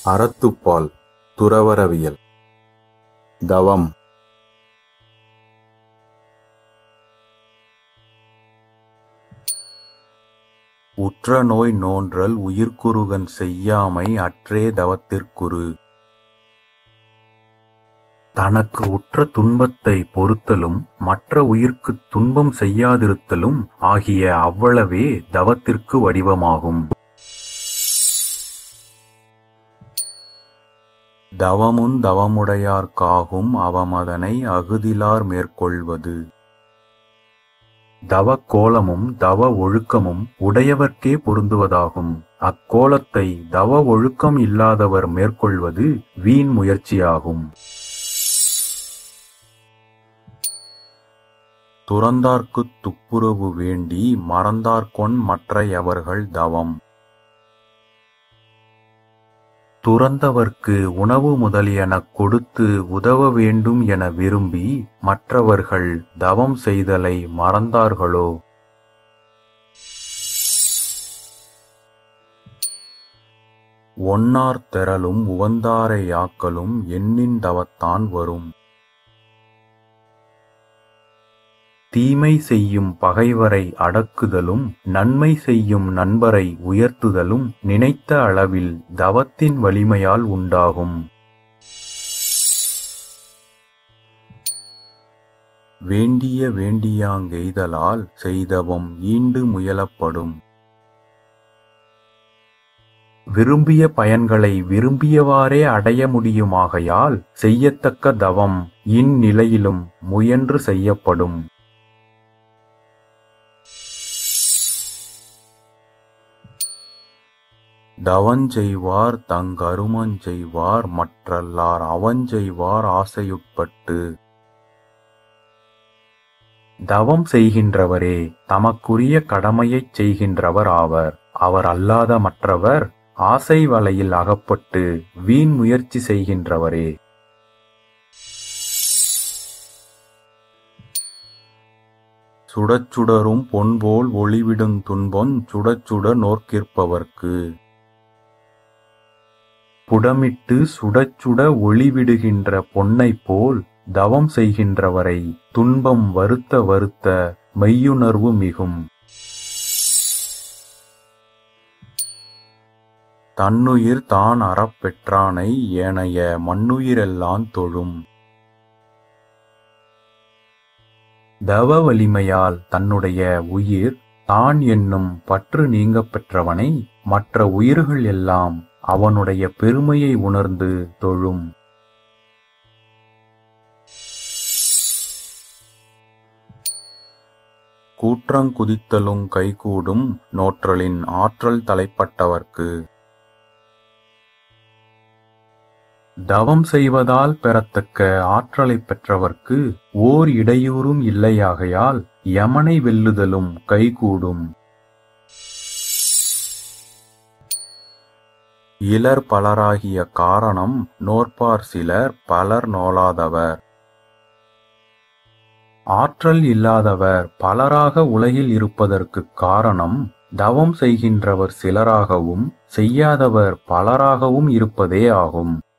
அறத்துப்பால் துறவறவியல் தவம் உற்றநோய் நோன்றல் உயிர்க்குறுகன் செய்யாமை அற்றே தவத்திற்குறு தனக்கு உற்ற துன்பத்தை பொறுத்தலும் மற்ற உயிர்க்குத் துன்பம் செய்யாதிருத்தலும் ஆகிய அவ்வளவே தவத்திற்கு வடிவமாகும் தவமுந் தவமுடையார்க்காகும் அவமதனை அகுதிலார் மேற்கொள்வது தவக் கோலமும் தவ ஒழுக்கமும் உடையவர்க்கே பொருந்துவதாகும் அக்கோலத்தை தவ ஒழுக்கம் இல்லாதவர் மேற்கொள்வது வீண் முயற்சியாகும் துறந்தார்க்குத் துப்புரவு வேண்டி மறந்தார்கொன் மற்றையவர்கள் தவம் துறந்தவர்க்கு உணவு முதலியனக் கொடுத்து உதவ வேண்டும் என விரும்பி மற்றவர்கள் தவம் செய்தலை மறந்தார்களோ ஒன்னார் தெறலும் உவந்தாரை யாக்கலும் எண்ணின் தவத்தான் வரும் தீமை செய்யும் பகைவரை அடக்குதலும் நன்மை செய்யும் நண்பரை உயர்த்துதலும் நினைத்த அளவில் தவத்தின் வலிமையால் உண்டாகும் வேண்டிய வேண்டியாங்கெய்தலால் செய்தவம் ஈண்டு முயலப்படும் விரும்பிய பயன்களை விரும்பியவாறே அடைய முடியுமாகையால் செய்யத்தக்க தவம் இந்நிலையிலும் முயன்று செய்யப்படும் தவஞ்செய்வார் தங்கருமஞ்செய்வார் மற்றல்லார் அவஞ்செய்வார் ஆசையுட்பட்டு தவம் செய்கின்றவரே தமக்குரிய கடமையைச் செய்கின்றவர் ஆவர் அவர் அல்லாத மற்றவர் ஆசை வலையில் அகப்பட்டு வீண் முயற்சி செய்கின்றவரே சுடச்சுடரும் பொன்போல் ஒளிவிடுங் துன்பொஞ் சுடச்சுட நோக்கிற்பவர்க்கு புடமிட்டு சுடச்சுட ஒளிவிடுகின்ற பொன்னைப் போல் தவம் செய்கின்றவரை துன்பம் வருத்த வருத்த மெய்யுணர்வு மிகும் தன்னுயிர் தான் அறப் பெற்றானை ஏனைய மண்ணுயிரெல்லாந் தொழும் தவ வலிமையால் தன்னுடைய உயிர் தான் என்னும் பற்று நீங்கப் பெற்றவனை மற்ற உயிர்கள் எல்லாம் அவனுடைய பெருமையை உணர்ந்து தொழும் கூற்றங்குதித்தலுங் கைகூடும் நோற்றலின் ஆற்றல் தலைப்பட்டவர்க்கு தவம் செய்வதால் பெறத்தக்க ஆற்றலைப் பெற்றவர்க்கு ஓர் இடையூறும் இல்லையாகையால் யமனை வெல்லுதலும் கைகூடும் இலர் பலராகிய காரணம் நோற்பார் சிலர் பலர் நோலாதவர் ஆற்றல் இல்லாதவர் பலராக உலகில் இருப்பதற்குக் காரணம் தவம் செய்கின்றவர் சிலராகவும் செய்யாதவர் பலராகவும் இருப்பதே ஆகும்